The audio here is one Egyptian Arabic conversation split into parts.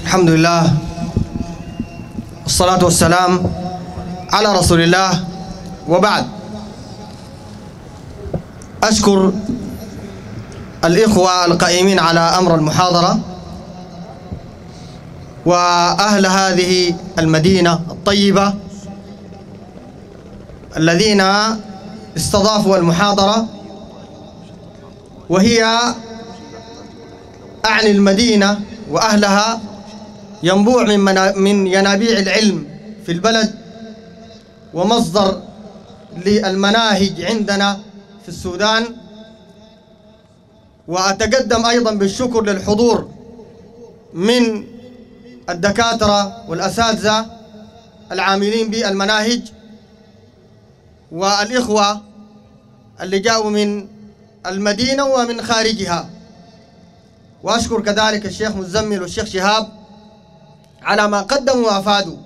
الحمد لله والصلاة والسلام على رسول الله وبعد أشكر الإخوة القائمين على أمر المحاضرة وأهل هذه المدينة الطيبة الذين استضافوا المحاضرة وهي أعني المدينة وأهلها ينبوع من, منا من ينابيع العلم في البلد ومصدر للمناهج عندنا في السودان وأتقدم أيضا بالشكر للحضور من الدكاترة والأساتذة العاملين بالمناهج والإخوة اللي جاءوا من المدينة ومن خارجها وأشكر كذلك الشيخ مزمل والشيخ شهاب على ما قدموا وأفادوا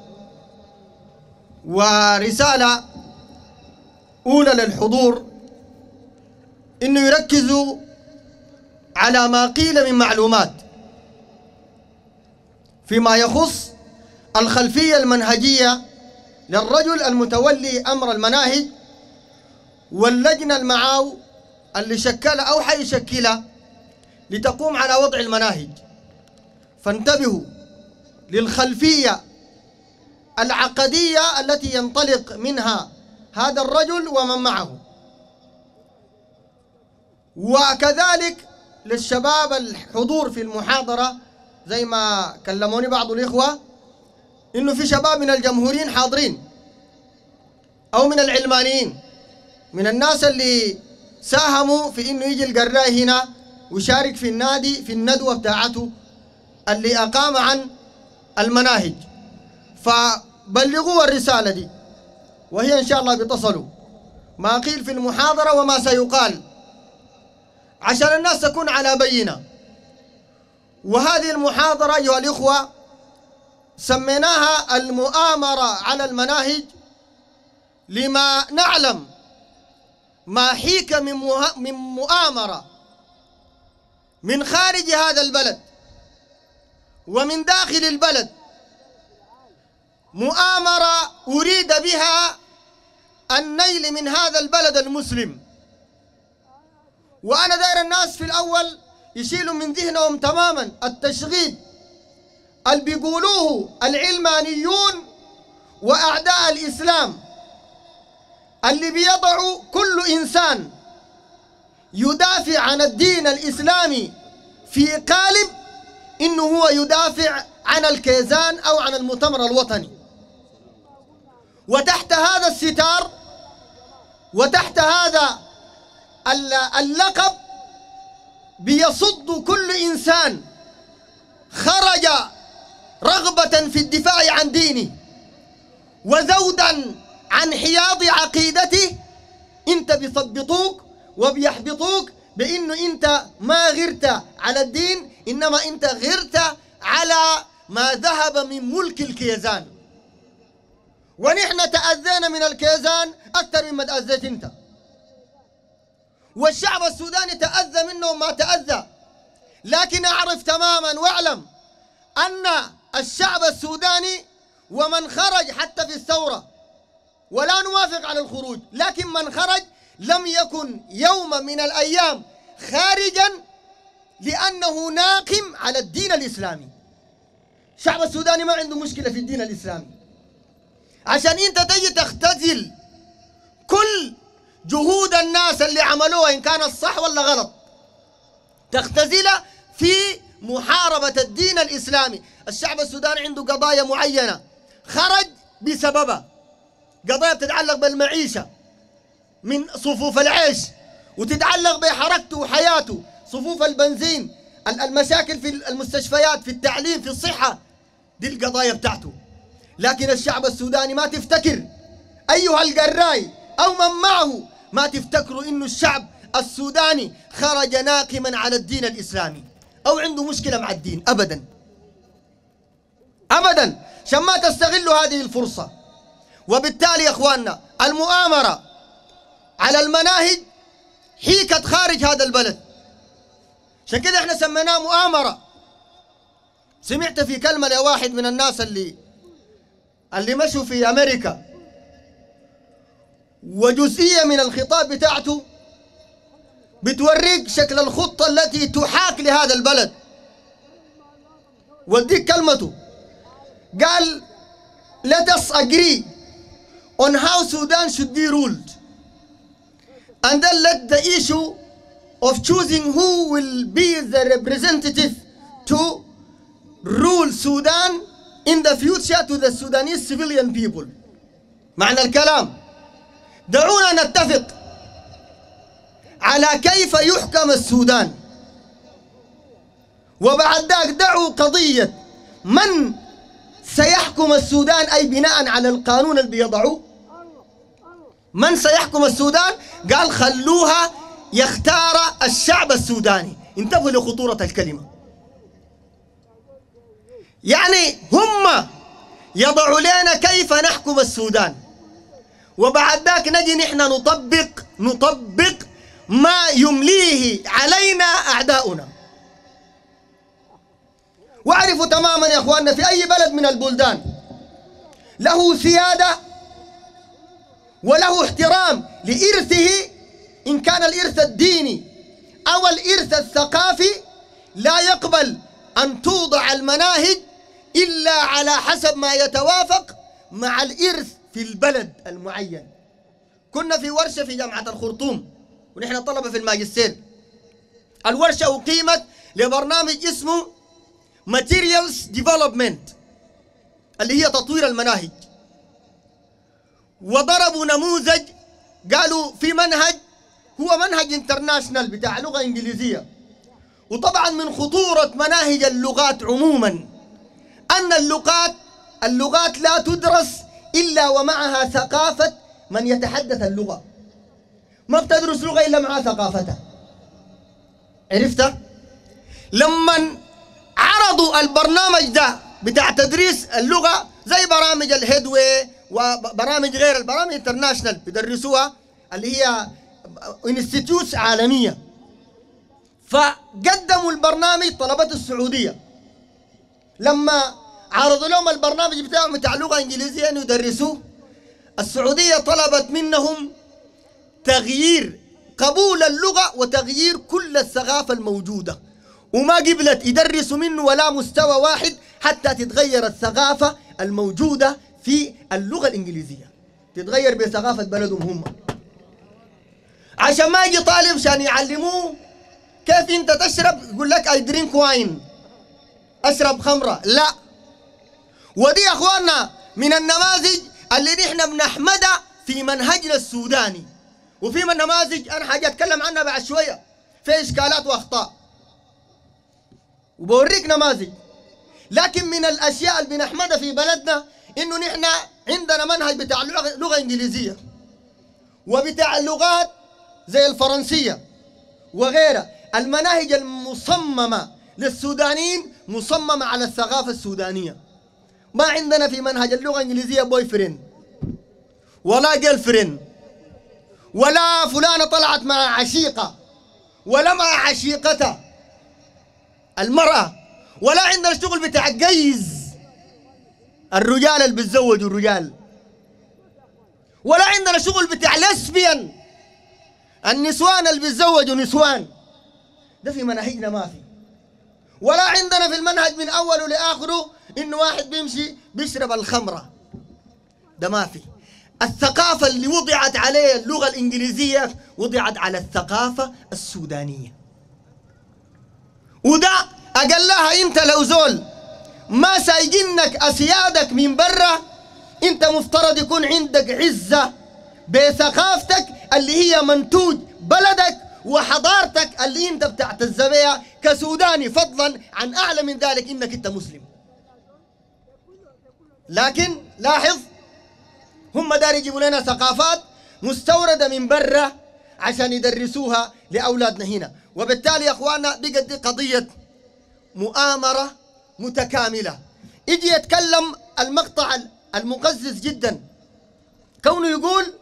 ورسالة أولى للحضور إنه يركزوا على ما قيل من معلومات فيما يخص الخلفية المنهجية للرجل المتولي أمر المناهج واللجنة المعاو اللي شكلها أو حيشكلها لتقوم على وضع المناهج فانتبهوا للخلفية العقدية التي ينطلق منها هذا الرجل ومن معه وكذلك للشباب الحضور في المحاضرة زي ما كلموني بعض الإخوة إنه في شباب من الجمهوريين حاضرين أو من العلمانيين من الناس اللي ساهموا في إنه يجي القراي هنا ويشارك في النادي في الندوة بتاعته اللي أقام عن المناهج فبلغوا الرسالة دي وهي إن شاء الله بتصلوا ما قيل في المحاضرة وما سيقال عشان الناس تكون على بينة وهذه المحاضرة أيها الإخوة سميناها المؤامرة على المناهج لما نعلم ما حيك من من مؤامرة من خارج هذا البلد ومن داخل البلد مؤامرة أريد بها النيل من هذا البلد المسلم وأنا داير الناس في الأول يشيلوا من ذهنهم تماما التشغيب اللي بيقولوه العلمانيون وأعداء الإسلام اللي بيضعوا كل إنسان يدافع عن الدين الإسلامي في قالب إنه هو يدافع عن الكيزان أو عن المؤتمر الوطني وتحت هذا الستار وتحت هذا اللقب بيصد كل إنسان خرج رغبة في الدفاع عن دينه وزودا عن حياض عقيدته انت بيثبطوك وبيحبطوك بانه انت ما غرت على الدين انما انت غرت على ما ذهب من ملك الكيزان ونحن تأذينا من الكيزان أكثر مما تأذيت أنت والشعب السوداني تأذى منه ما تأذى لكن أعرف تماما واعلم أن الشعب السوداني ومن خرج حتى في الثورة ولا نوافق على الخروج لكن من خرج لم يكن يوم من الأيام خارجا لأنه ناقم على الدين الإسلامي الشعب السوداني ما عنده مشكلة في الدين الإسلامي عشان انت تجي تختزل كل جهود الناس اللي عملوها إن كانت صح ولا غلط تختزلها في محاربة الدين الإسلامي الشعب السوداني عنده قضايا معينة خرج بسببها قضايا بتتعلق بالمعيشة من صفوف العيش وتتعلق بحركته وحياته صفوف البنزين المشاكل في المستشفيات في التعليم في الصحة دي القضايا بتاعته لكن الشعب السوداني ما تفتكر أيها القراي أو من معه ما تفتكروا إنه الشعب السوداني خرج ناقما على الدين الإسلامي أو عنده مشكلة مع الدين أبدا أبدا عشان ما تستغلوا هذه الفرصة وبالتالي يا إخواننا المؤامرة على المناهج حيكت خارج هذا البلد عشان كده احنا سميناه مؤامرة سمعت في كلمة لواحد من الناس اللي اللي مشوا في أمريكا وجزئية من الخطاب بتاعته بتوريك شكل الخطة التي تحاك لهذا البلد وديك كلمته قال let us agree on how Sudan should be ruled and then let the issue of choosing who will be the representative to rule Sudan in the future to the Sudanese civilian people معنى الكلام دعونا نتفق على كيف يحكم السودان وبعد ذلك دعوا قضية من سيحكم السودان أي بناء على القانون اللي بيضعوه من سيحكم السودان قال خلوها يختار الشعب السوداني انتبهوا لخطورة الكلمة يعني هم يضعوا لنا كيف نحكم السودان وبعد ذاك نجي نحن نطبق نطبق ما يمليه علينا أعداؤنا واعرفوا تماما يا اخواننا في اي بلد من البلدان له سياده وله احترام لارثه ان كان الارث الديني او الارث الثقافي لا يقبل ان توضع المناهج الا على حسب ما يتوافق مع الارث في البلد المعين كنا في ورشه في جامعه الخرطوم ونحن طلبه في الماجستير الورشه اقيمت لبرنامج اسمه materials development اللي هي تطوير المناهج وضربوا نموذج قالوا في منهج هو منهج انترناشنال بتاع لغة إنجليزية وطبعا من خطورة مناهج اللغات عموما أن اللغات اللغات لا تدرس إلا ومعها ثقافة من يتحدث اللغة ما بتدرس لغة إلا مع ثقافتها عرفت؟ لما عرضوا البرنامج ده بتاع تدريس اللغة زي برامج الهيدوي وبرامج غير البرامج انترناشنال بيدرسوها اللي هي انستيتيوتس عالمية فقدموا البرنامج طلبة السعودية لما عرضوا لهم البرنامج بتاعهم بتاع لغة إنجليزية أن يدرسوه السعودية طلبت منهم تغيير قبول اللغة وتغيير كل الثقافة الموجودة وما قبلت يدرسوا منه ولا مستوى واحد حتى تتغير الثقافة الموجودة في اللغة الإنجليزية تتغير بثقافة بلدهم هم عشان ما يجي طالب عشان يعلموه كيف انت تشرب يقول لك اي درينك واين اشرب خمره لا ودي يا اخواننا من النماذج اللي نحن بنحمدها في منهجنا السوداني وفي من نماذج انا حاجه اتكلم عنها بعد شويه في اشكالات واخطاء وبوريك نماذج لكن من الاشياء اللي بنحمدها في بلدنا انه نحن عندنا منهج بتاع لغه, لغة انجليزيه وبتاع اللغات زي الفرنسيه وغيرها المناهج المصممه للسودانيين مصممه على الثقافه السودانيه ما عندنا في منهج اللغه الانجليزيه بوي فرين ولا جيل فرين ولا فلانه طلعت مع عشيقه ولا مع عشيقتها المرأة ولا عندنا الشغل بتاع قيز الرجال اللي بيتزوجوا الرجال ولا عندنا شغل بتاع لسبيان النسوان اللي بيتزوجوا نسوان ده في مناهجنا ما في ولا عندنا في المنهج من اوله لاخره انه واحد بيمشي بيشرب الخمره ده ما في الثقافه اللي وضعت عليه اللغه الانجليزيه وضعت على الثقافه السودانيه وده أقل لها أنت لو زول ما سايجنك أسيادك من برا أنت مفترض يكون عندك عزة بثقافتك اللي هي منتوج بلدك وحضارتك اللي انت بتعتز بها كسوداني فضلا عن اعلى من ذلك انك انت مسلم لكن لاحظ هم دار يجيبوا لنا ثقافات مستورده من برا عشان يدرسوها لاولادنا هنا وبالتالي يا اخواننا بقت دي قضيه مؤامره متكامله يجي يتكلم المقطع المقزز جدا كونه يقول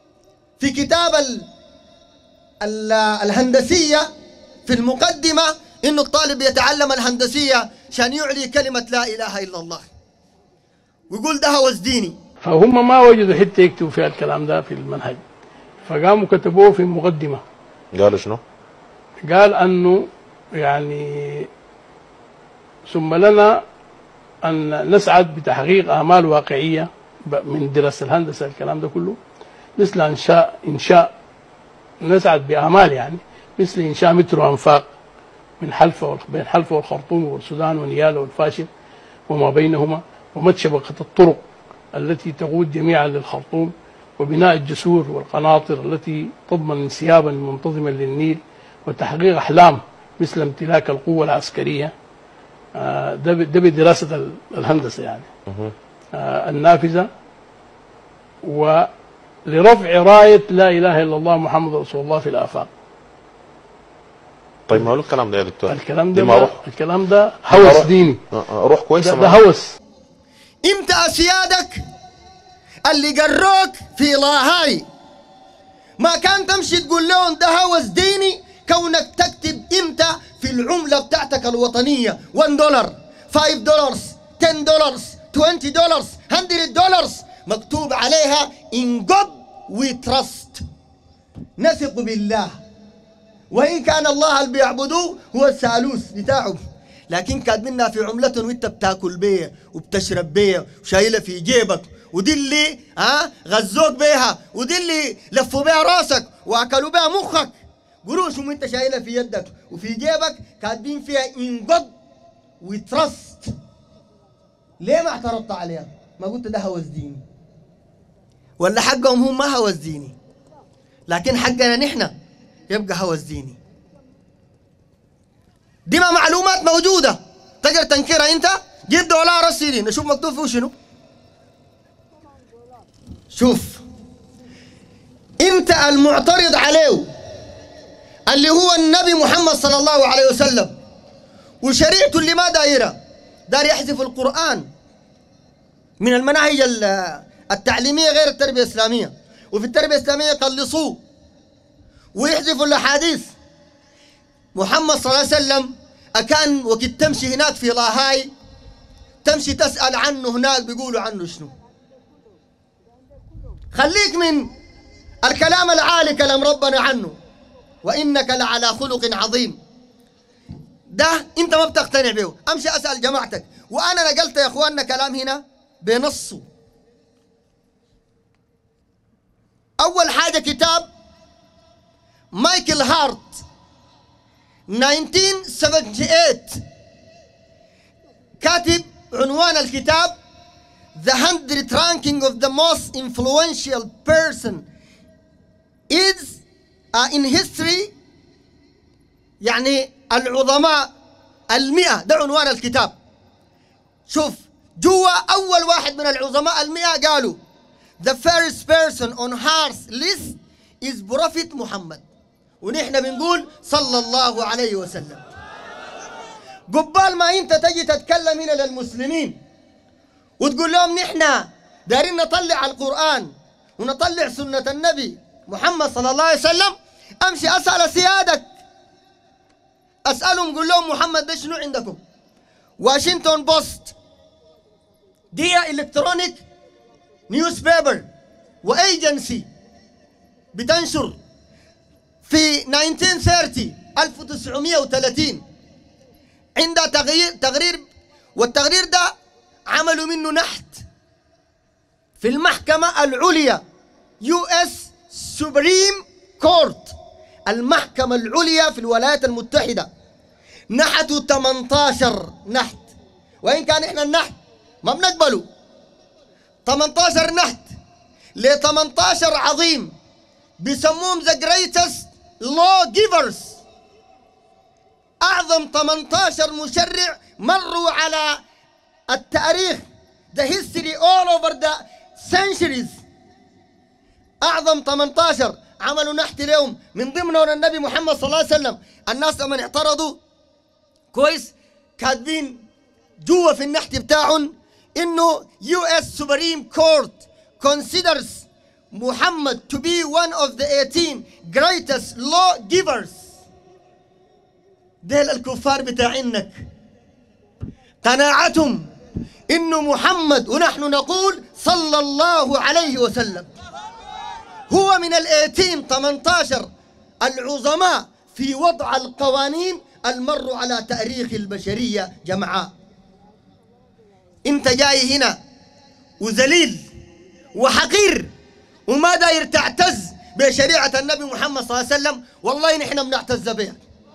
في كتاب ال ال الهندسيه في المقدمه إنه الطالب يتعلم الهندسية عشان يعلي كلمة لا إله إلا الله ويقول ده هوس ديني فهم ما وجدوا حته يكتبوا فيها الكلام ده في المنهج فقاموا كتبوه في مقدمه قالوا شنو؟ قال انه يعني ثم لنا ان نسعد بتحقيق امال واقعيه ب- من دراسه الهندسه الكلام ده كله مثل انشاء انشاء نسعد بامال يعني مثل انشاء مترو انفاق من حلفه والخ- بين حلفه والخرطوم والسودان ونيالا والفاشل وما بينهما ومد شبكه الطرق التي تقود جميعا للخرطوم وبناء الجسور والقناطر التي تضمن انسيابا منتظما للنيل وتحقيق احلام مثل امتلاك القوه العسكريه آه، ده ب- ده بدراسه ال- الهندسه يعني آه، النافذه ولرفع رايه لا اله الا الله محمد رسول الله في الافاق طيب ما هو الكلام ده يا دكتور الكلام دي ده ما روح الكلام ده هوس روح. ديني آه، آه، روح كويس ده, ما- ده هوس انت اسيادك اللي قروك في لاهاي ما كان تمشي تقول لهم ده هوس ديني كونك تكتب انت في العملة بتاعتك الوطنية 1 دولار 5 دولار 10 دولار 20 دولار 100 دولار مكتوب عليها in God we trust نثق بالله وإن كان الله اللي بيعبدوه هو الثالوث بتاعه لكن كاتبينها في عملة وانت بتاكل بيها وبتشرب بيها وشايلها في جيبك ودي اللي ها غزوك بيها ودي اللي لفوا بيها راسك واكلوا بيها مخك قروش وانت شايلها في يدك وفي جيبك كاتبين فيها ان جود وي تراست ليه ما اعترضت عليها؟ ما قلت ده هوس ديني ولا حقهم هم ما هوس ديني لكن حقنا نحن يبقى هوس ديني دي ما معلومات موجودة تقدر تنكرها انت جيب دولار السيرين نشوف مكتوب فيه شنو شوف انت المعترض عليه اللي هو النبي محمد صلى الله عليه وسلم وشريعته اللي ما دايره دار يحذف القرآن من المناهج ال- التعليمية غير التربية الإسلامية وفي التربية الإسلامية يقلصوه ويحذفوا الأحاديث محمد صلى الله عليه وسلم أكان وقت تمشي هناك في لاهاي تمشي تسأل عنه هناك بيقولوا عنه شنو خليك من الكلام العالي كلام ربنا عنه وإنك لعلى خلق عظيم ده انت ما بتقتنع به امشي اسال جماعتك وانا نقلت يا اخواننا كلام هنا بنصه اول حاجه كتاب مايكل هارت 1978 كاتب عنوان الكتاب The 100 ranking of the most influential person is uh, in history يعني العظماء المئة ده عنوان الكتاب شوف جوا أول واحد من العظماء المئة قالوا The first person on Heart's list is Prophet محمد ونحن بنقول صلى الله عليه وسلم قبال ما انت تجي تتكلم هنا للمسلمين وتقول لهم نحن دايرين نطلع القرآن ونطلع سنة النبي محمد صلى الله عليه وسلم امشي اسأل سيادك اسالهم قول لهم محمد ده شنو عندكم واشنطن بوست دي الكترونيك نيوز بيبر وايجنسي بتنشر في 1930 1930 عندها تغيير تقرير والتقرير ده عملوا منه نحت في المحكمة العليا يو اس سوبريم كورت المحكمة العليا في الولايات المتحدة نحتوا 18 نحت وإن كان إحنا النحت ما بنقبله 18 نحت ل 18 عظيم بيسموهم ذا جريتست لو جيفرز أعظم 18 مشرع مروا على التاريخ the history all over the centuries أعظم 18 عملوا نحت لهم من ضمنهم النبي محمد صلى الله عليه وسلم الناس لما اعترضوا كويس كاتبين جوا في النحت بتاعهم انه يو اس سوبريم كورت considers محمد to be one of the 18 greatest law givers ديل الكفار بتاعينك قناعتهم إنه محمد ونحن نقول صلى الله عليه وسلم هو من الإيتين 18 العظماء في وضع القوانين المر على تاريخ البشرية جمعاء انت جاي هنا وذليل وحقير وما داير تعتز بشريعة النبي محمد صلى الله عليه وسلم والله نحن بنعتز بها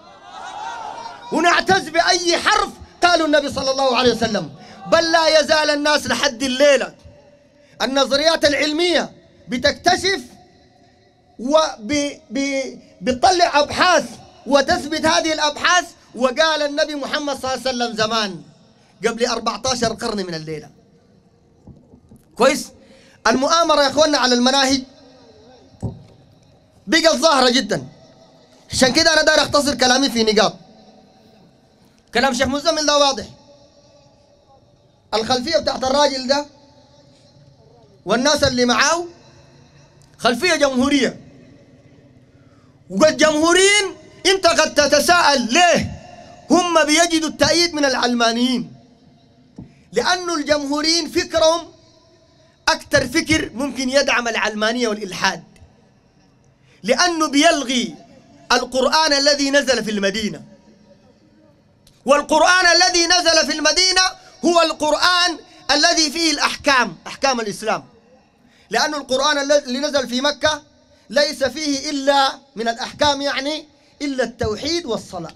ونعتز بأي حرف قاله النبي صلى الله عليه وسلم بل لا يزال الناس لحد الليلة النظريات العلمية بتكتشف وبتطلع أبحاث وتثبت هذه الأبحاث وقال النبي محمد صلى الله عليه وسلم زمان قبل 14 قرن من الليلة كويس المؤامرة يا اخوانا على المناهج بقت ظاهرة جدا عشان كده أنا داير أختصر كلامي في نقاط كلام شيخ مزمل ده واضح الخلفية بتاعت الراجل ده والناس اللي معاه خلفية جمهورية والجمهوريين انت قد تتساءل ليه هم بيجدوا التأييد من العلمانيين لأنه الجمهوريين فكرهم أكثر فكر ممكن يدعم العلمانية والإلحاد لأنه بيلغي القرآن الذي نزل في المدينة والقرآن الذي نزل في المدينة هو القرآن الذي فيه الأحكام أحكام الإسلام لأن القرآن الذي نزل في مكة ليس فيه إلا من الأحكام يعني إلا التوحيد والصلاة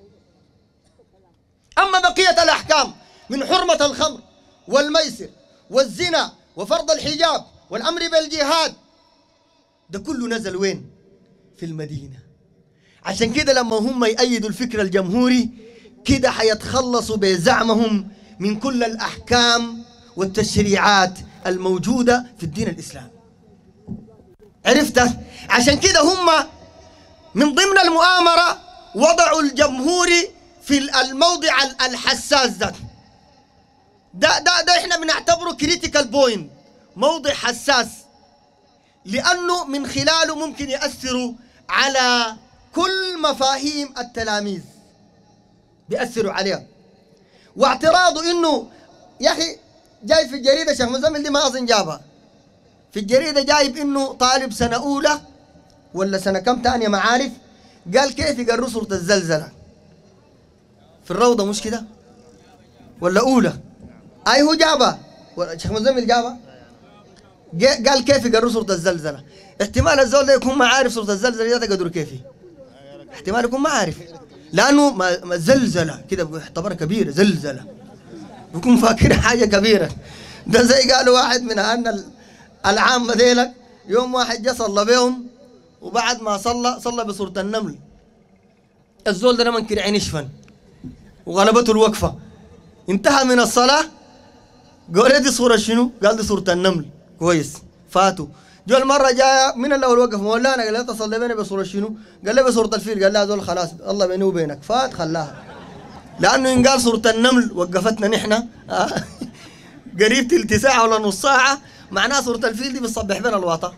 أما بقية الأحكام من حرمة الخمر والميسر والزنا وفرض الحجاب والأمر بالجهاد ده كله نزل وين؟ في المدينة عشان كده لما هم يأيدوا الفكر الجمهوري كده حيتخلصوا بزعمهم من كل الأحكام والتشريعات الموجودة في الدين الإسلامي عرفت عشان كده هم من ضمن المؤامرة وضعوا الجمهوري في الموضع الحساس ده ده ده, ده احنا بنعتبره كريتيكال بوينت موضع حساس لأنه من خلاله ممكن يأثروا على كل مفاهيم التلاميذ بيأثروا عليها واعتراضه انه يا اخي جاي في الجريده شيخ مزمل دي ما اظن جابها في الجريده جايب انه طالب سنه اولى ولا سنه كم ثانيه معارف قال كيف يقروا سوره الزلزله في الروضه مش كده ولا اولى اي هو جابها ولا شيخ مزمل جابها جا- قال كيف يقروا سوره الزلزله احتمال الزول ده يكون ما عارف سوره الزلزله ده تقدروا كيف احتمال يكون ما عارف لانه ما ما زلزله كده بيعتبرها كبيره زلزله بيكون فاكر حاجه كبيره ده زي قالوا واحد من ان ال- العامه ديلك يوم واحد جا صلى بيهم وبعد ما صلى صلى بصوره النمل الزول ده من كده عين اشفن وغلبته الوقفه انتهى من الصلاه قال دي صوره شنو؟ قال دي صوره النمل كويس فاتوا جو المرة جاية من الأول وقف مولانا قال لي تصلي بيني بصورة شنو؟ قال لي بصورة الفيل قال لا هذول خلاص الله بيني وبينك فات خلاها لأنه إن قال صورة النمل وقفتنا نحن آه. قريب تلت ساعة ولا نص ساعة معناها صورة الفيل دي بتصبح بين الوطا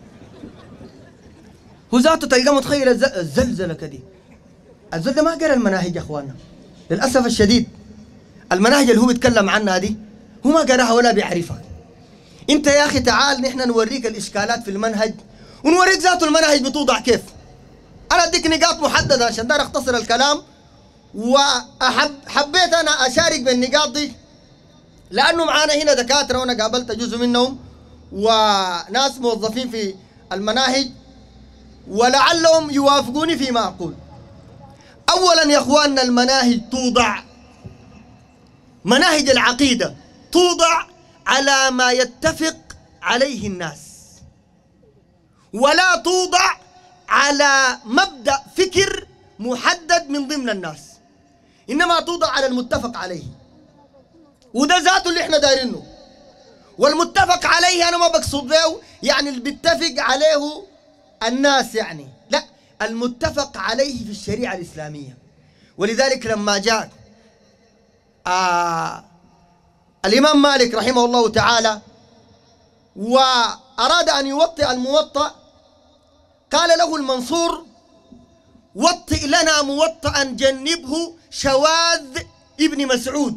هو ذاته تلقاه متخيل الز- الزلزلة كدي الزلزلة ما قرا المناهج يا اخواننا للأسف الشديد المناهج اللي هو بيتكلم عنها دي هو ما قراها ولا بيعرفها انت يا اخي تعال نحن نوريك الاشكالات في المنهج ونوريك ذاته المناهج بتوضع كيف انا اديك نقاط محدده عشان دار اختصر الكلام واحب حبيت انا اشارك بالنقاط دي لانه معانا هنا دكاتره وانا قابلت جزء منهم وناس موظفين في المناهج ولعلهم يوافقوني فيما اقول اولا يا اخواننا المناهج توضع مناهج العقيده توضع على ما يتفق عليه الناس ولا توضع على مبدا فكر محدد من ضمن الناس انما توضع على المتفق عليه وده ذاته اللي احنا دايرينه والمتفق عليه انا ما بقصد به يعني اللي بيتفق عليه الناس يعني لا المتفق عليه في الشريعه الاسلاميه ولذلك لما جاء آه الإمام مالك رحمه الله تعالى وأراد أن يوطئ الموطأ قال له المنصور وطئ لنا موطئا جنبه شواذ ابن مسعود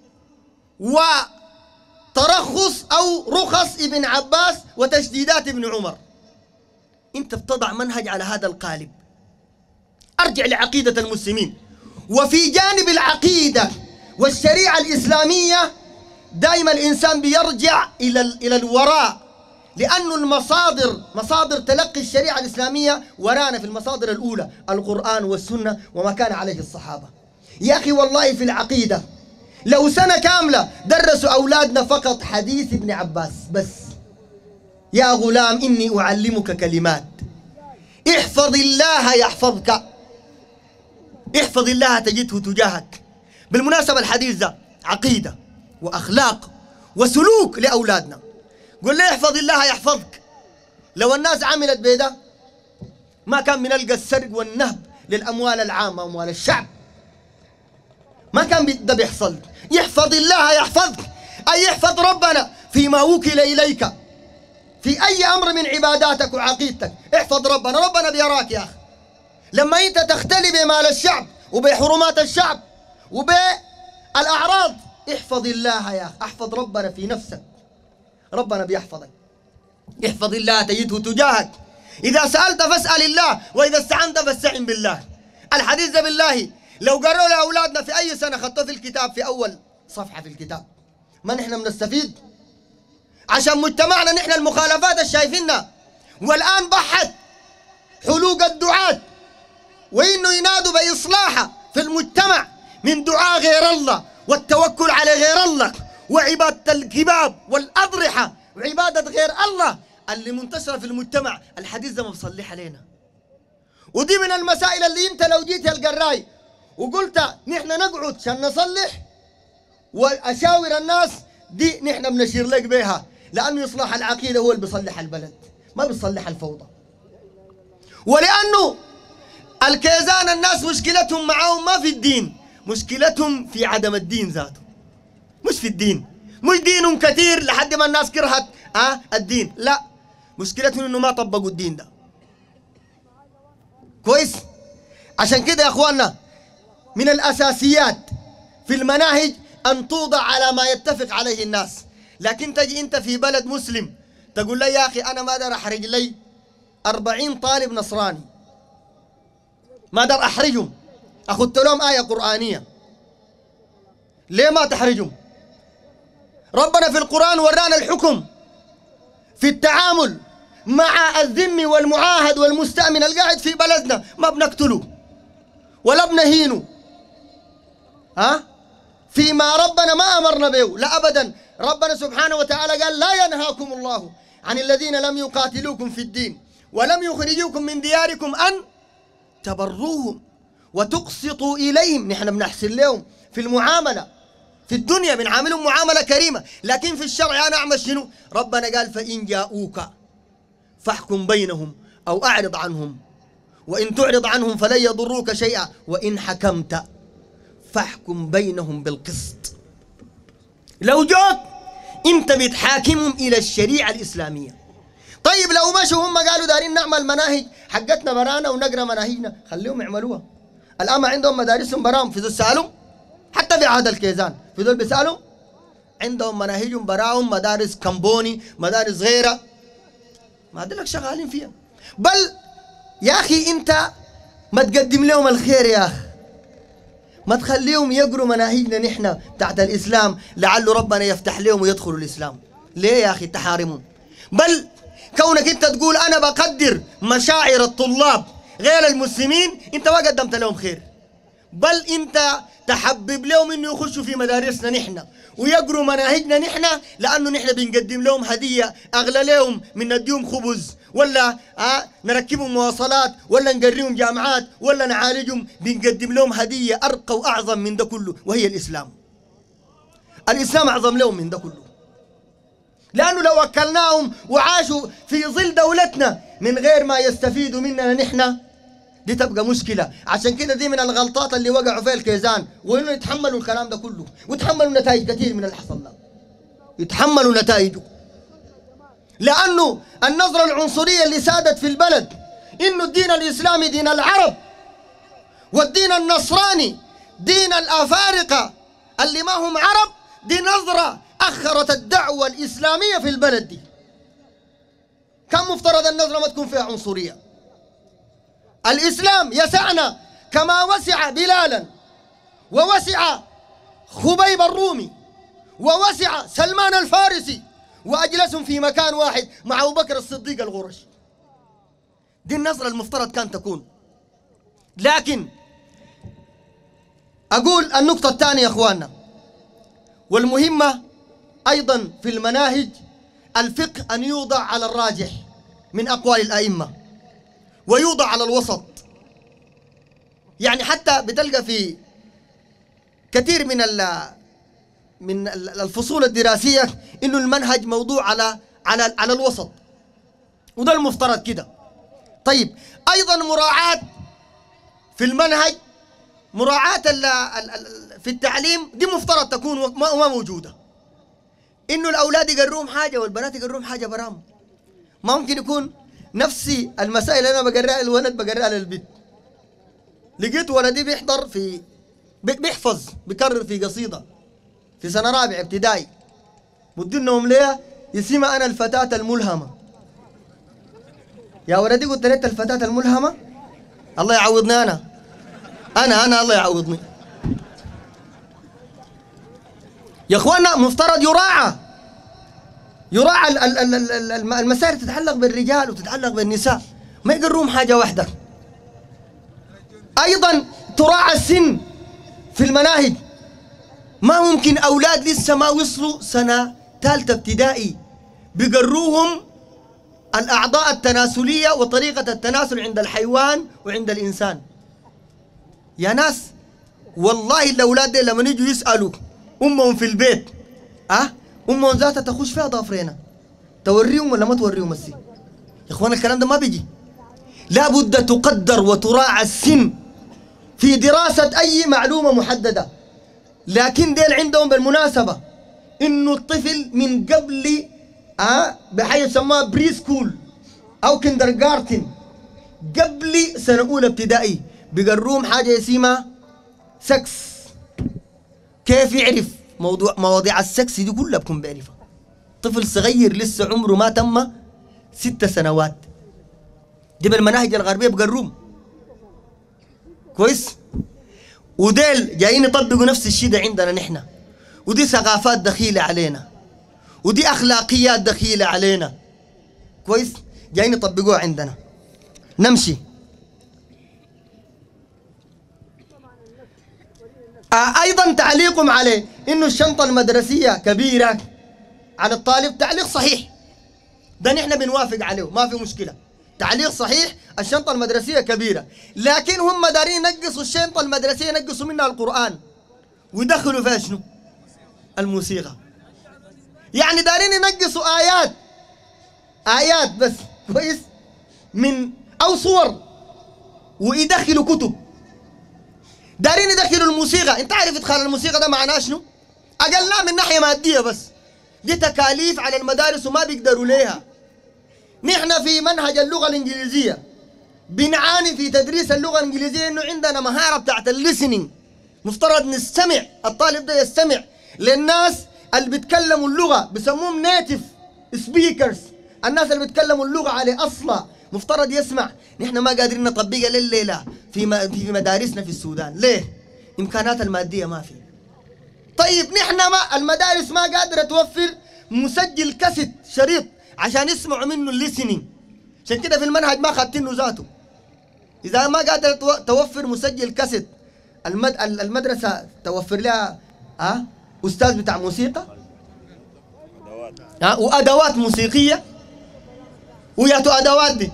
وترخص أو رخص ابن عباس وتشديدات ابن عمر أنت بتضع منهج على هذا القالب أرجع لعقيدة المسلمين وفي جانب العقيدة والشريعة الإسلامية دائما الإنسان بيرجع إلى إلى الوراء لأن المصادر مصادر تلقي الشريعة الإسلامية ورانا في المصادر الأولى القرآن والسنة وما كان عليه الصحابة يا أخي والله في العقيدة لو سنة كاملة درسوا أولادنا فقط حديث ابن عباس بس يا غلام إني أعلمك كلمات احفظ الله يحفظك احفظ الله تجده تجاهك بالمناسبة الحديث ده عقيدة وأخلاق وسلوك لأولادنا قل له احفظ الله يحفظك لو الناس عملت بيده ما كان بنلقى السرق والنهب للأموال العامة أموال الشعب ما كان بي- ده بيحصل يحفظ الله يحفظك أي يحفظ ربنا فيما وكل إليك في أي أمر من عباداتك وعقيدتك احفظ ربنا ربنا بيراك يا أخي لما أنت تختلي بمال الشعب وبحرمات الشعب وبالأعراض احفظ الله يا أخي احفظ ربنا في نفسك ربنا بيحفظك احفظ الله تجده تجاهك إذا سألت فاسأل الله وإذا استعنت فاستعن بالله الحديث ده بالله لو قرأوا لأولادنا في أي سنة خطوه في الكتاب في أول صفحة في الكتاب ما نحن بنستفيد عشان مجتمعنا نحن المخالفات اللي شايفينها والآن بحث حلوق الدعاة وإنه ينادوا بإصلاحه في المجتمع من دعاء غير الله والتوكل على غير الله وعبادة الكباب والأضرحة وعبادة غير الله اللي منتشرة في المجتمع الحديث ده ما بصلح علينا ودي من المسائل اللي انت لو جيت يا القراي وقلت نحن نقعد عشان نصلح واشاور الناس دي نحن بنشير لك بها لانه اصلاح العقيده هو اللي بيصلح البلد ما بيصلح الفوضى ولانه الكيزان الناس مشكلتهم معاهم ما في الدين مشكلتهم في عدم الدين ذاته مش في الدين مش دينهم كثير لحد ما الناس كرهت آه الدين لا مشكلتهم انه ما طبقوا الدين ده كويس عشان كده يا اخواننا من الاساسيات في المناهج ان توضع على ما يتفق عليه الناس لكن تجي انت في بلد مسلم تقول لي يا اخي انا ما اقدر احرج لي أربعين طالب نصراني ما اقدر احرجهم اخذت لهم ايه قرانيه ليه ما تحرجهم ربنا في القران ورانا الحكم في التعامل مع الذمي والمعاهد والمستأمن القاعد في بلدنا ما بنقتله ولا بنهينه ها فيما ربنا ما أمرنا به لا أبدا ربنا سبحانه وتعالى قال لا ينهاكم الله عن الذين لم يقاتلوكم في الدين ولم يخرجوكم من دياركم أن تبروهم وتقسطوا إليهم نحن بنحسن لهم في المعاملة في الدنيا بنعاملهم معاملة كريمة لكن في الشرع أنا أعمل شنو ربنا قال فإن جاءوك فاحكم بينهم أو أعرض عنهم وإن تعرض عنهم فلن يضروك شيئا وإن حكمت فاحكم بينهم بالقسط لو جوك انت بتحاكمهم الى الشريعه الاسلاميه طيب لو مشوا هم قالوا دارين نعمل مناهج حقتنا برانا ونقرا مناهجنا خليهم يعملوها الان ما عندهم مدارسهم براهم في ذو سالم حتى في عهد الكيزان في ذول بيسالوا عندهم مناهجهم براهم مدارس كمبوني مدارس غيرها ما لك شغالين فيها بل يا اخي انت ما تقدم لهم الخير يا اخي ما تخليهم يقروا مناهجنا نحن تحت الإسلام لعل ربنا يفتح لهم ويدخلوا الإسلام ليه يا أخي تحارمهم بل كونك أنت تقول أنا بقدر مشاعر الطلاب غير المسلمين أنت ما قدمت لهم خير بل أنت تحبب لهم أنه يخشوا في مدارسنا نحن ويقروا مناهجنا نحن لأنه نحن بنقدم لهم هدية أغلى لهم من نديهم خبز ولا آه نركبهم مواصلات ولا نقريهم جامعات ولا نعالجهم بنقدم لهم هدية أرقى وأعظم من ده كله وهي الإسلام الإسلام أعظم لهم من ده كله لأنه لو أكلناهم وعاشوا في ظل دولتنا من غير ما يستفيدوا مننا نحن دي تبقى مشكلة عشان كده دي من الغلطات اللي وقعوا فيها الكيزان وإنه يتحملوا الكلام ده كله ويتحملوا نتائج كثير من اللي حصل له يتحملوا نتائجه لأنه النظرة العنصرية اللي سادت في البلد إنه الدين الإسلامي دين العرب والدين النصراني دين الأفارقة اللي ما هم عرب دي نظرة أخرت الدعوة الإسلامية في البلد دي كم مفترض النظرة ما تكون فيها عنصرية الإسلام يسعنا كما وسع بلالا ووسع خبيب الرومي ووسع سلمان الفارسي وأجلسهم في مكان واحد مع أبو بكر الصديق الغرشي دي النظرة المفترض كان تكون لكن أقول النقطة الثانية يا أخواننا والمهمة أيضا في المناهج الفقه أن يوضع على الراجح من أقوال الأئمة ويوضع على الوسط يعني حتى بتلقى في كثير من ال من ال- الفصول الدراسية إنه المنهج موضوع على على على الوسط وده المفترض كده طيب أيضا مراعاة في المنهج مراعاة ال ال ال في التعليم دي مفترض تكون ما ما موجودة إنه الأولاد يقروهم حاجة والبنات يقروهم حاجة برام ما ممكن يكون نفسي المسائل اللي أنا بقرأها الولد بقرأها للبيت لقيت ولدي بيحضر في بي- بيحفظ بيكرر في قصيدة في سنة رابعة ابتدائي مدينهم ليه يسمى أنا الفتاة الملهمة يا ولدي قلت لك الفتاة الملهمة الله يعوضني أنا أنا أنا الله يعوضني يا اخوانا مفترض يراعى يراعى ال- ال- ال- ال- ال- الم- المسائل تتعلق بالرجال وتتعلق بالنساء ما يقروهم حاجه واحده ايضا تراعى السن في المناهج ما ممكن اولاد لسه ما وصلوا سنه ثالثه ابتدائي بيقروهم الاعضاء التناسليه وطريقه التناسل عند الحيوان وعند الانسان يا ناس والله الاولاد دي لما يجوا يسالوا امهم في البيت اه امهم ذاتها تخش فيها ضافرينا توريهم ولا ما توريهم السن يا اخوان الكلام ده ما بيجي لابد تقدر وتراعى السن في دراسة أي معلومة محددة لكن ديل عندهم بالمناسبة إنه الطفل من قبل آه بحاجة يسموها بري سكول أو كندر جارتن قبل سنة أولى ابتدائي بيقروهم حاجة اسمها سكس كيف يعرف موضوع مواضيع السكس دي كلها بكون بيعرفها طفل صغير لسه عمره ما تم ست سنوات دي بالمناهج الغربية بقروم كويس وديل جايين يطبقوا نفس الشيء ده عندنا نحن ودي ثقافات دخيلة علينا ودي أخلاقيات دخيلة علينا كويس جايين يطبقوها عندنا نمشي آه ايضا تعليقهم عليه انه الشنطه المدرسيه كبيره على الطالب تعليق صحيح ده نحن بنوافق عليه ما في مشكله تعليق صحيح الشنطه المدرسيه كبيره لكن هم دارين ينقصوا الشنطه المدرسيه ينقصوا منها القران ويدخلوا فيها شنو الموسيقى يعني دارين ينقصوا ايات ايات بس كويس من او صور ويدخلوا كتب دارين يدخلوا الموسيقى انت عارف ادخال الموسيقى ده معناه شنو اقلناه من ناحيه ماديه بس دي تكاليف على المدارس وما بيقدروا ليها نحن في منهج اللغه الانجليزيه بنعاني في تدريس اللغه الانجليزيه انه عندنا مهاره بتاعت الليسننج مفترض نستمع الطالب ده يستمع للناس اللي بيتكلموا اللغه بسموهم نيتف سبيكرز الناس اللي بيتكلموا اللغه على اصلها مفترض يسمع نحن ما قادرين نطبقها لليله في م- في مدارسنا في السودان ليه امكانات الماديه ما في طيب نحن ما المدارس ما قادره توفر مسجل كاسيت شريط عشان يسمعوا منه الليسننج عشان كده في المنهج ما خدتينه ذاته اذا ما قادره تو- توفر مسجل كاسيت المد... ال- المدرسه توفر لها ها استاذ بتاع موسيقى ها وادوات موسيقيه وياتوا ادوات دي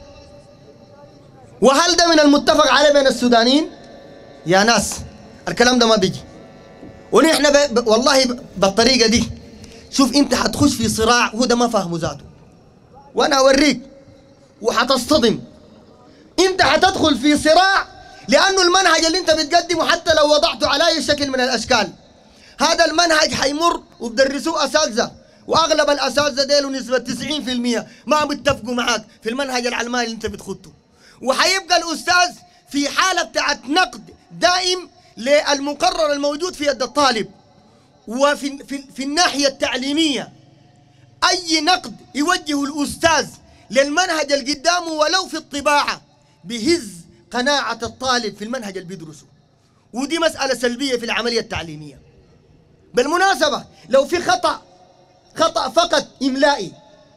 وهل ده من المتفق عليه بين السودانيين يا ناس الكلام ده ما بيجي ونحن ب... ب... والله ب... بالطريقه دي شوف انت حتخش في صراع هو ده ما فاهمه ذاته وانا اوريك وحتصطدم انت حتدخل في صراع لانه المنهج اللي انت بتقدمه حتى لو وضعته على اي شكل من الاشكال هذا المنهج حيمر وبدرسوه اساتذه واغلب الاساتذه ديله نسبه 90% ما بيتفقوا معاك في المنهج العلماني اللي انت بتخطه وحيبقى الاستاذ في حاله بتاعت نقد دائم للمقرر الموجود في يد الطالب وفي في, في الناحية التعليمية أي نقد يوجه الأستاذ للمنهج اللي قدامه ولو في الطباعة بهز قناعة الطالب في المنهج اللي بيدرسه ودي مسألة سلبية في العملية التعليمية بالمناسبة لو في خطأ خطأ فقط إملائي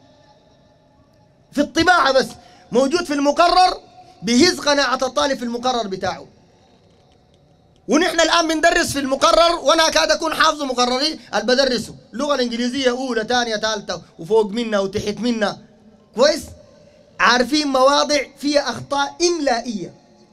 في الطباعة بس موجود في المقرر بهز قناعة الطالب في المقرر بتاعه ونحن الآن بندرس في المقرر وأنا أكاد أكون حافظ مقرري اللي بدرسه اللغة الإنجليزية أولى ثانية ثالثة وفوق منا وتحت منا كويس عارفين مواضع فيها أخطاء إملائية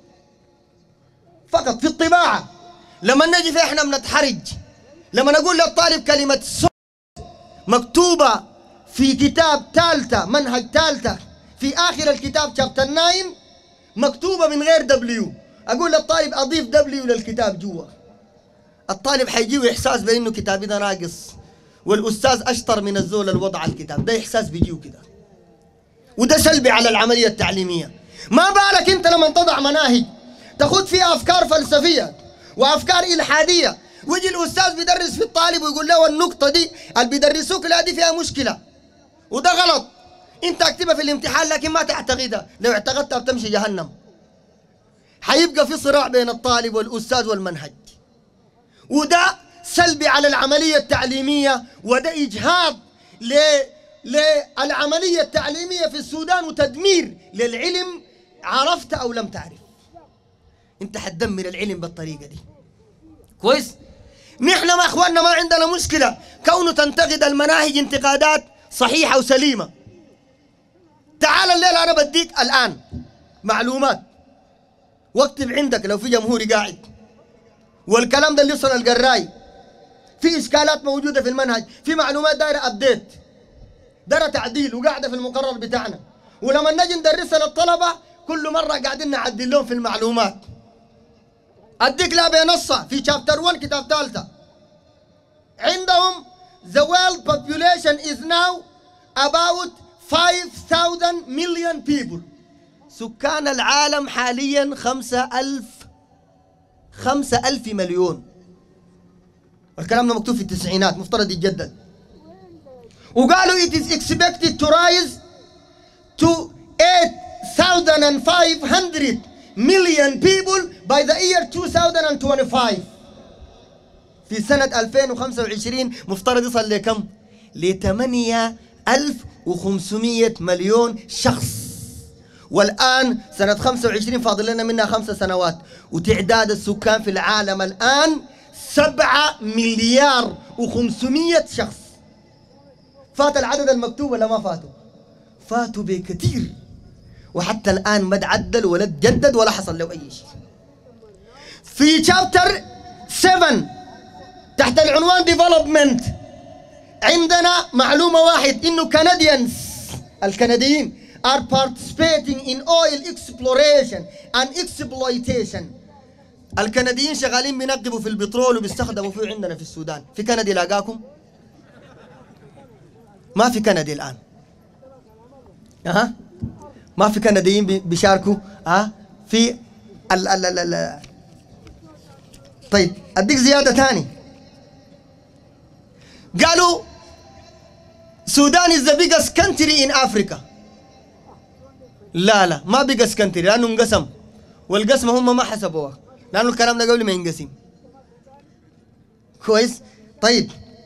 فقط في الطباعة لما نجي في إحنا بنتحرج لما نقول للطالب كلمة سو مكتوبة في كتاب ثالثة منهج ثالثة في آخر الكتاب شابتر 9 مكتوبة من غير دبليو أقول للطالب أضيف دبليو للكتاب جوا الطالب حيجيه إحساس بأنه كتابي ده ناقص والأستاذ أشطر من الزول الوضع الكتاب ده إحساس بيجيه كده وده سلبي على العملية التعليمية ما بالك أنت لما تضع مناهج تاخذ فيها أفكار فلسفية وأفكار إلحادية ويجي الأستاذ بيدرس في الطالب ويقول له النقطة دي اللي بيدرسوك لا دي فيها مشكلة وده غلط أنت اكتبها في الامتحان لكن ما تعتقدها لو اعتقدتها بتمشي جهنم حيبقى في صراع بين الطالب والأستاذ والمنهج وده سلبي على العملية التعليمية وده إجهاض ل للعملية التعليمية في السودان وتدمير للعلم عرفت أو لم تعرف أنت حتدمر العلم بالطريقة دي كويس نحن ما أخواننا ما عندنا مشكلة كونه تنتقد المناهج انتقادات صحيحة وسليمة تعال الليل أنا بديك الآن معلومات واكتب عندك لو في جمهوري قاعد والكلام ده اللي يوصل القراي في اشكالات موجوده في المنهج في معلومات دايره ابديت دايره تعديل وقاعده في المقرر بتاعنا ولما نجي ندرسها للطلبه كل مره قاعدين نعدل لهم في المعلومات اديك لا بنصها في شابتر 1 كتاب ثالثه عندهم the world population is now about 5000 million people سكان العالم حاليا خمسة ألف خمسة ألف مليون الكلام ده مكتوب في التسعينات مفترض يتجدد وقالوا it is expected to rise to 8,500 million people by the year 2025 في سنة 2025 مفترض يصل لكم؟ ل 8500 مليون شخص والآن سنة 25 فاضل لنا منها خمس سنوات وتعداد السكان في العالم الآن سبعة مليار وخمسمية شخص فات العدد المكتوب ولا ما فاتوا فاتوا بكثير وحتى الآن ما تعدل ولا تجدد ولا حصل له أي شيء في شابتر 7 تحت العنوان ديفلوبمنت عندنا معلومة واحد إنه كنديانز الكنديين are participating in oil exploration and exploitation الكنديين شغالين بينقبوا في البترول وبيستخدموا فيه عندنا في السودان في كندي لاقاكم ما في كندي الآن أها ما في كنديين بي- بيشاركوا أه في ال ال ال ال طيب أديك زيادة ثاني قالوا السودان is the biggest country in Africa لا لا ما biggest country لأنه انقسم والقسم هم ما حسبوها لأنه الكلام ده قبل ما ينقسم كويس طيب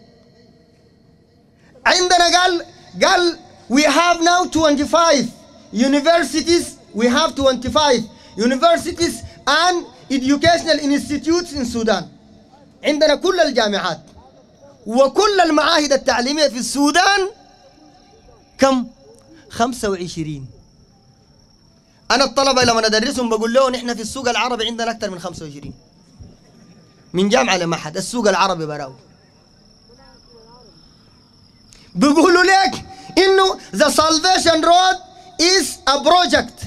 عندنا قال قال we have now 25 universities we have 25 universities and educational institutes in Sudan عندنا كل الجامعات وكل المعاهد التعليمية في السودان كم 25 أنا الطلبة لما أدرسهم بقول لهم إحنا في السوق العربي عندنا أكثر من 25 من جامعة لمعهد السوق العربي براو بيقولوا لك إنه the salvation road is a project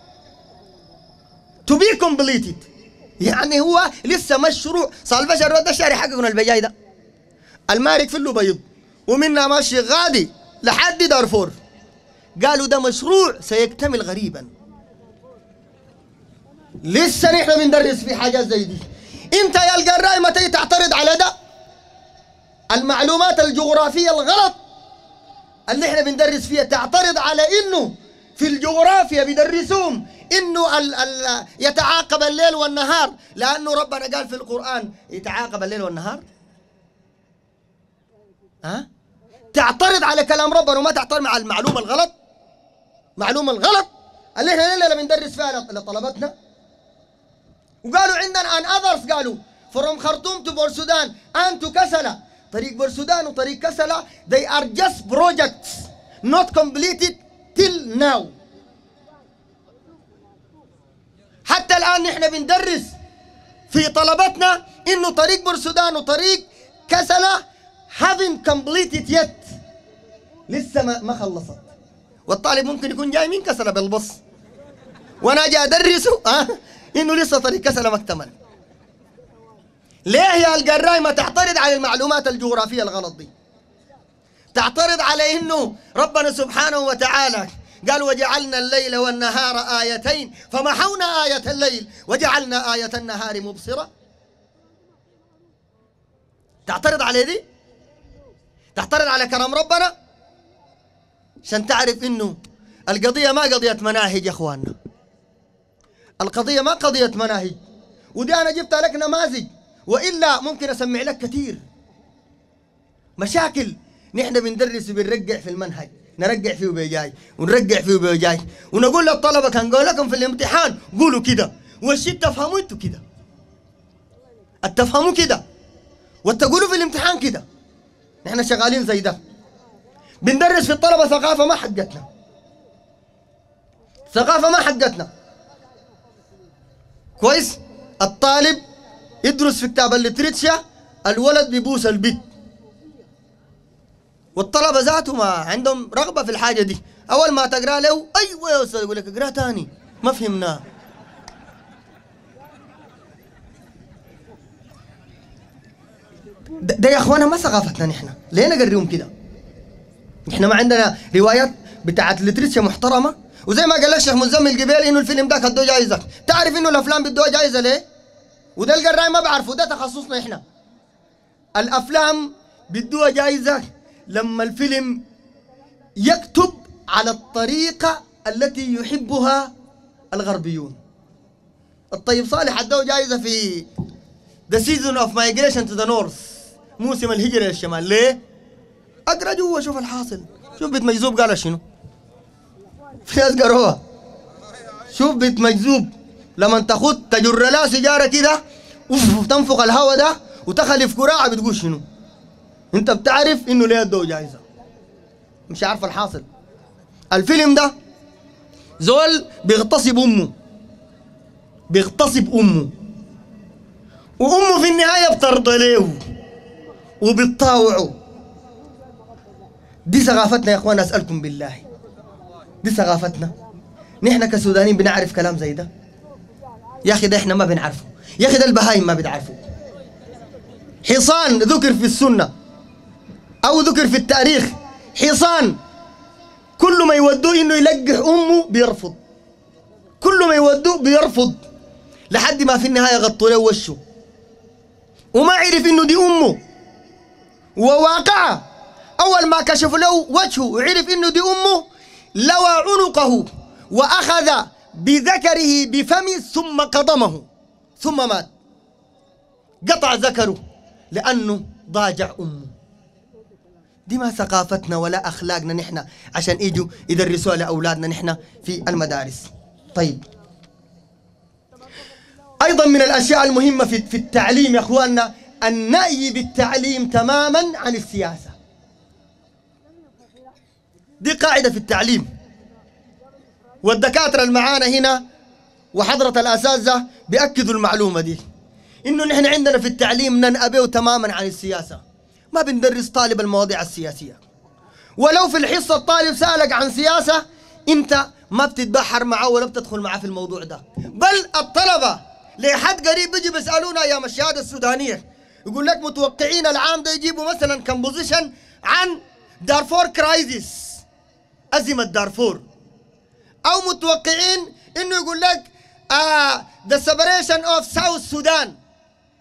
to be completed يعني هو لسه مشروع salvation road ده الشارع حقكم البجاي ده المارك في له بيض ومنها ماشي غادي لحد دارفور قالوا ده مشروع سيكتمل غريبا لسه نحن بندرس في حاجات زي دي انت يا القراي متى تعترض على ده المعلومات الجغرافية الغلط اللي احنا بندرس فيها تعترض على انه في الجغرافيا بيدرسوهم انه ال ال يتعاقب الليل والنهار لانه ربنا قال في القران يتعاقب الليل والنهار ها تعترض على كلام ربنا وما تعترض على المعلومه الغلط معلومه الغلط اللي احنا الليله بندرس فيها لطلبتنا وقالوا عندنا ان اذرز قالوا فروم خرطوم تو بورسودان ان تو كسلا طريق بورسودان وطريق كسلا they are just projects not completed till now حتى الان نحن بندرس في طلبتنا انه طريق بورسودان وطريق كسلا haven't completed yet لسه ما ما خلصت والطالب ممكن يكون جاي من كسلا بالبص وانا اجي ادرسه اه انه لسه طريق كسلا ما اكتمل ليه يا القراي ما تعترض على المعلومات الجغرافية الغلط دي تعترض على انه ربنا سبحانه وتعالى قال وجعلنا الليل والنهار آيتين فمحونا آية الليل وجعلنا آية النهار مبصرة تعترض على دي تعترض على كلام ربنا عشان تعرف انه القضية ما قضية مناهج يا اخواننا القضية ما قضية مناهج ودي انا جبت لك نماذج والا ممكن اسمع لك كثير مشاكل نحن بندرس وبنرجع في المنهج نرجع فيه وبيجاي ونرجع فيه وبيجاي ونقول للطلبه كان قول لكم في الامتحان قولوا كده والشيء تفهموا انتوا كده التفهموا كده والتقولوا في الامتحان كده نحن شغالين زي ده بندرس في الطلبه ثقافه ما حقتنا ثقافه ما حقتنا كويس الطالب يدرس في كتاب الليتريتشر الولد بيبوس البيت والطلبه ذاته ما عندهم رغبه في الحاجه دي اول ما تقرا له ايوه يا استاذ يقول لك اقرا ثاني ما فهمناه ده, ده يا اخوانا ما ثقافتنا نحن ليه نقريهم كده نحن ما عندنا روايات بتاعت الليتريتشر محترمه وزي ما قال لك شيخ مزمل قبيل انه الفيلم ده ادوه جايزه تعرف انه الافلام بتدوها جايزه ليه وده القراي ما بعرفه ده تخصصنا احنا الافلام بيدوها جايزه لما الفيلم يكتب على الطريقه التي يحبها الغربيون الطيب صالح ادوه جايزه في The season of migration to the north موسم الهجرة للشمال ليه؟ اقرا جوا شوف الحاصل شوف بيت مجذوب قال شنو في ناس قروها شوف بيت مجذوب لما تاخد تجر لها سيجاره كده اوف تنفخ الهواء ده وتخلف كراعه بتقول شنو انت بتعرف انه ليه ادوه جايزه مش عارف الحاصل الفيلم ده زول بيغتصب امه بيغتصب امه وامه في النهايه بترضى له وبتطاوعه دي ثقافتنا يا اخوان اسالكم بالله دي ثقافتنا نحن كسودانيين بنعرف كلام زي ده يا اخي ده احنا ما بنعرفه يا اخي ده البهايم ما بتعرفه حصان ذكر في السنه او ذكر في التاريخ حصان كل ما يودوه انه يلقح امه بيرفض كل ما يودوه بيرفض لحد ما في النهايه غطوا له وشه وما عرف انه دي امه وواقعه اول ما كشفوا له وجهه وعرف انه دي امه لوى عنقه واخذ بذكره بفمه ثم قضمه ثم مات قطع ذكره لانه ضاجع امه دي ما ثقافتنا ولا اخلاقنا نحن عشان يجوا يدرسوها لاولادنا نحن في المدارس طيب ايضا من الاشياء المهمه في في التعليم يا اخواننا النأي بالتعليم تماما عن السياسه دي قاعده في التعليم والدكاتره المعانا هنا وحضره الاساتذه بياكدوا المعلومه دي انه نحن عندنا في التعليم ننأبه تماما عن السياسه ما بندرس طالب المواضيع السياسيه ولو في الحصه الطالب سالك عن سياسه انت ما بتتبحر معه ولا بتدخل معه في الموضوع ده بل الطلبه لحد قريب بيجي بيسالونا يا الشهاده السودانيه يقول لك متوقعين العام ده يجيبوا مثلا كمبوزيشن عن دارفور كرايزيس ازمه دارفور او متوقعين انه يقول لك ذا سيبريشن اوف ساوث سودان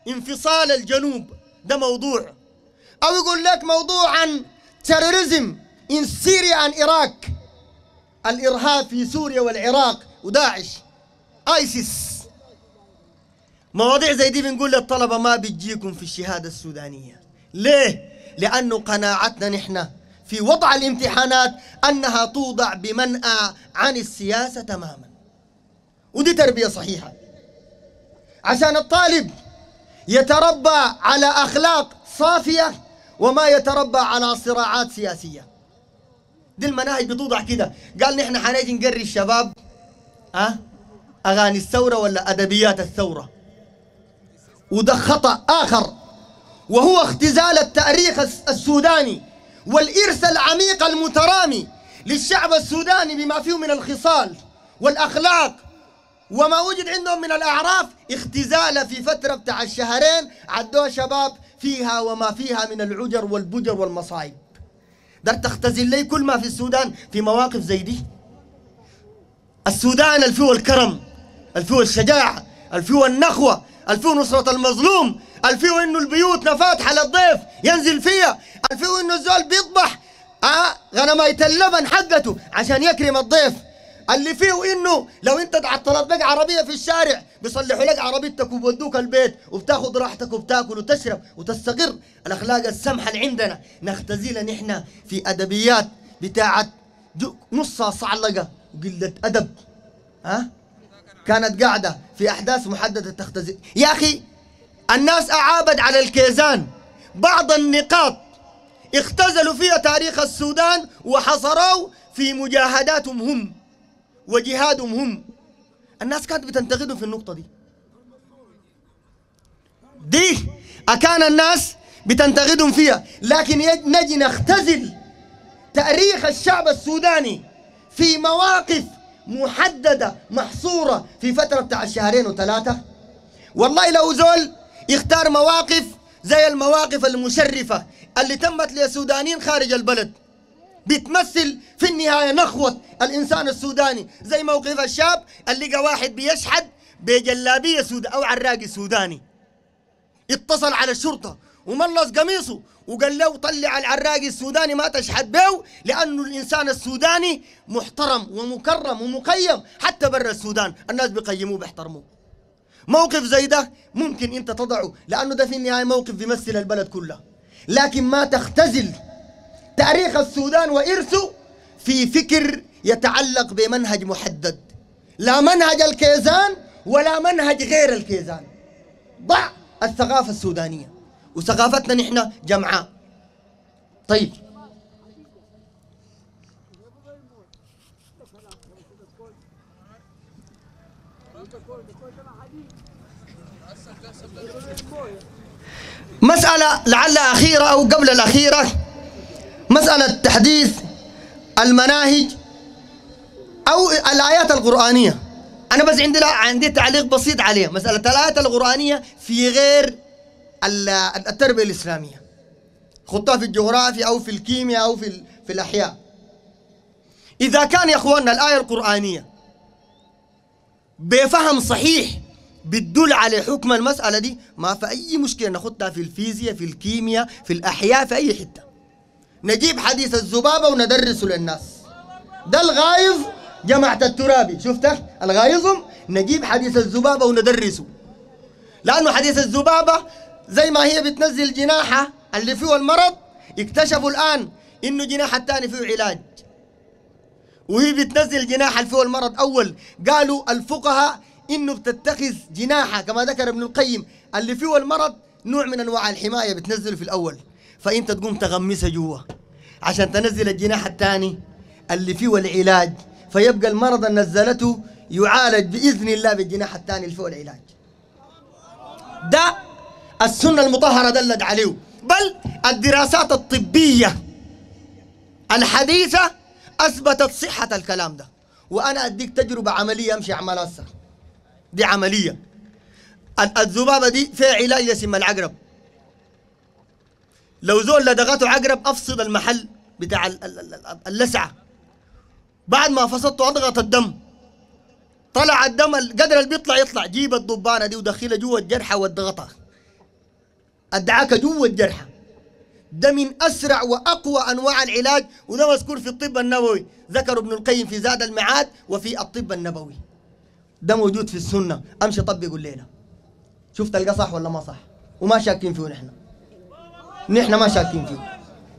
انفصال الجنوب ده موضوع أو يقول لك موضوع عن تيروريزم in Syria and Iraq الإرهاب في سوريا والعراق وداعش ايسيس مواضيع زي دي بنقول للطلبة ما بتجيكم في الشهادة السودانية ليه؟ لأنه قناعتنا نحن في وضع الامتحانات أنها توضع بمنأى عن السياسة تماما ودي تربية صحيحة عشان الطالب يتربى على أخلاق صافية وما يتربى على صراعات سياسية دي المناهج بتوضع كده قال نحن حنيجي نقري الشباب أه؟ أغاني الثورة ولا أدبيات الثورة وده خطأ آخر وهو اختزال التاريخ الس- السوداني والإرث العميق المترامي للشعب السوداني بما فيه من الخصال والأخلاق وما وجد عندهم من الأعراف اختزال في فترة بتاع الشهرين عدوها شباب فيها وما فيها من العجر والبجر والمصايب در تختزل لي كل ما في السودان في مواقف زي دي السودان الفيه الكرم الفيه الشجاعة الفيه النخوة الفيه نصرة المظلوم الفيه انه البيوت فاتحة للضيف ينزل فيها الفيه انه الزول بيطبح آه غنماية اللبن حقته عشان يكرم الضيف اللي فيه انه لو انت عطلت بك عربية في الشارع بيصلحوا لك عربيتك وبودوك البيت وبتاخذ راحتك وبتاكل وتشرب وتستقر الاخلاق السمحة اللي عندنا نختزلها نحن في ادبيات بتاعت جو- نصها صعلقة وقلة ادب ها كانت قاعدة في أحداث محددة تختزل يا أخي الناس أعابد على الكيزان بعض النقاط اختزلوا فيها تاريخ السودان وحصروا في مجاهداتهم هم وجهادهم هم الناس كانت بتنتقدهم في النقطة دي دي أكان الناس بتنتقدهم فيها لكن يج- نجي نختزل تاريخ الشعب السوداني في مواقف محددة محصورة في فترة بتاع الشهرين وثلاثة والله لو زول يختار مواقف زي المواقف المشرفة اللي تمت للسودانيين خارج البلد بتمثل في النهاية نخوة الإنسان السوداني زي موقف الشاب اللي لقى واحد بيشحد بجلابية سود أو عراقي سوداني اتصل على الشرطة وملص قميصه وقال له طلع العراقي السوداني ما تشحد به لأنه الإنسان السوداني محترم ومكرم ومقيم حتى برا السودان الناس بيقيموه بيحترموه موقف زي ده ممكن انت تضعه لأنه ده في النهاية موقف بيمثل البلد كلها لكن ما تختزل تاريخ السودان وإرثه في فكر يتعلق بمنهج محدد لا منهج الكيزان ولا منهج غير الكيزان ضع الثقافة السودانية وثقافتنا نحن جمعاء طيب مسألة لعلها أخيرة أو قبل الأخيرة مسألة تحديث المناهج أو الآيات القرآنية أنا بس عندي عندي تعليق بسيط عليها مسألة الآيات القرآنية في غير ال- التربية الإسلامية خطها في الجغرافيا أو في الكيمياء أو في, ال- في الأحياء إذا كان يا أخواننا الآية القرآنية بفهم صحيح بتدل على حكم المسألة دي ما في أي مشكلة ناخدها في الفيزياء في الكيمياء في الأحياء في أي حتة نجيب حديث الذبابة وندرسه للناس ده الغايظ جماعة الترابي شفته الغايظهم نجيب حديث الذبابة وندرسه لأنه حديث الذبابة زي ما هي بتنزل جناحها اللي فيه المرض اكتشفوا الآن إنه جناح الثاني فيه علاج وهي بتنزل جناح اللي فيه المرض أول قالوا الفقهاء إنه بتتخذ جناحها كما ذكر ابن القيم اللي فيه المرض نوع من أنواع الحماية بتنزله في الأول فأنت تقوم تغمسها جوا عشان تنزل الجناح الثاني اللي فيه العلاج فيبقى المرض اللي نزلته يعالج بإذن الله بالجناح الثاني اللي فيه العلاج ده السنة المطهرة دلت عليه بل الدراسات الطبية الحديثة أثبتت صحة الكلام ده وأنا أديك تجربة عملية أمشي أعملها هسه دي عملية ال- الذبابة دي فيها علاج لسم العقرب لو زول لدغته عقرب أفصل المحل بتاع ال- ال- ال- اللسعة بعد ما فصلته أضغط الدم طلع الدم القدر اللي بيطلع يطلع جيب الضبانة دي ودخلها جوا الجرحى واضغطها الدعاكة جوا الجرحى ده من أسرع وأقوى أنواع العلاج وده مذكور في الطب النبوي ذكر ابن القيم في زاد المعاد وفي الطب النبوي ده موجود في السنة أمشي طبقوا الليلة شوف تلقى صح ولا ما صح وما شاكين فيه نحن نحن ما شاكين فيه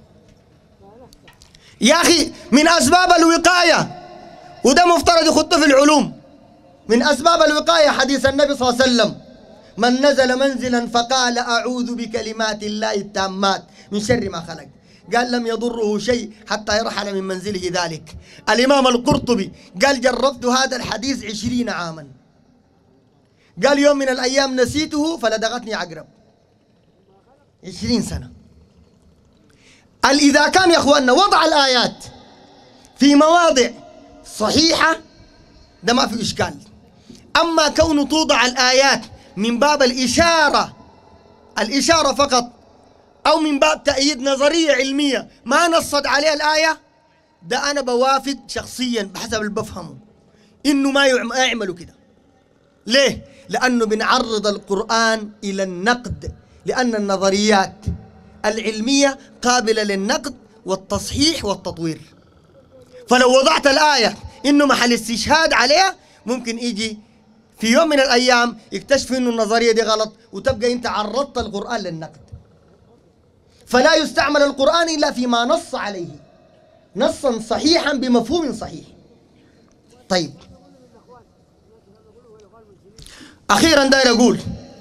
يا أخي من أسباب الوقاية وده مفترض يخطه في العلوم من أسباب الوقاية حديث النبي صلى الله عليه وسلم من نزل منزلا فقال أعوذ بكلمات الله التامات من شر ما خلق قال لم يضره شيء حتى يرحل من منزله ذلك الإمام القرطبي قال جربت هذا الحديث عشرين عاما قال يوم من الأيام نسيته فلدغتني عقرب عشرين سنة قال إذا كان يا أخواننا وضع الآيات في مواضع صحيحة ده ما في إشكال أما كون توضع الآيات من باب الإشارة الإشارة فقط أو من باب تأييد نظرية علمية ما نصت عليها الآية ده أنا بوافق شخصيا بحسب اللي بفهمه إنه ما يعم- يعملوا كده ليه؟ لأنه بنعرض القرآن إلى النقد لأن النظريات العلمية قابلة للنقد والتصحيح والتطوير فلو وضعت الآية إنه محل استشهاد عليها ممكن يجي في يوم من الأيام يكتشف إنه النظرية دي غلط وتبقى أنت عرضت القرآن للنقد فلا يستعمل القرآن إلا فيما نص عليه نصا صحيحا بمفهوم صحيح طيب أخيرا داير أقول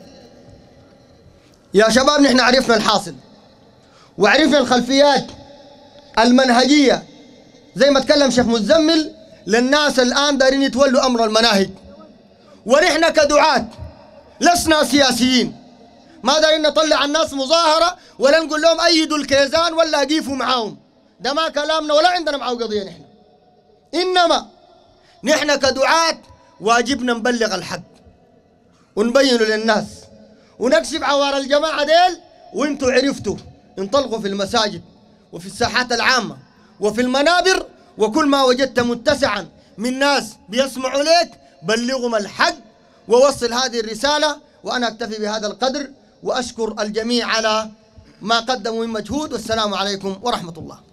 يا شباب نحن عرفنا الحاصل وعرفنا الخلفيات المنهجية زي ما تكلم شيخ مزمل للناس الآن دايرين يتولوا أمر المناهج ونحن كدعاة لسنا سياسيين ما دايرين نطلع الناس مظاهرة ولا نقول لهم أيدوا الكيزان ولا أقيفوا معاهم ده ما كلامنا ولا عندنا معه قضية نحن إنما نحن كدعاة واجبنا نبلغ الحق ونبينه للناس ونكشف عوار الجماعة ديل وانتوا عرفتوا انطلقوا في المساجد وفي الساحات العامة وفي المنابر وكل ما وجدت متسعا من ناس بيسمعوا لك بلغهم الحق ووصل هذه الرسالة وأنا أكتفي بهذا القدر وأشكر الجميع على ما قدموا من مجهود والسلام عليكم ورحمة الله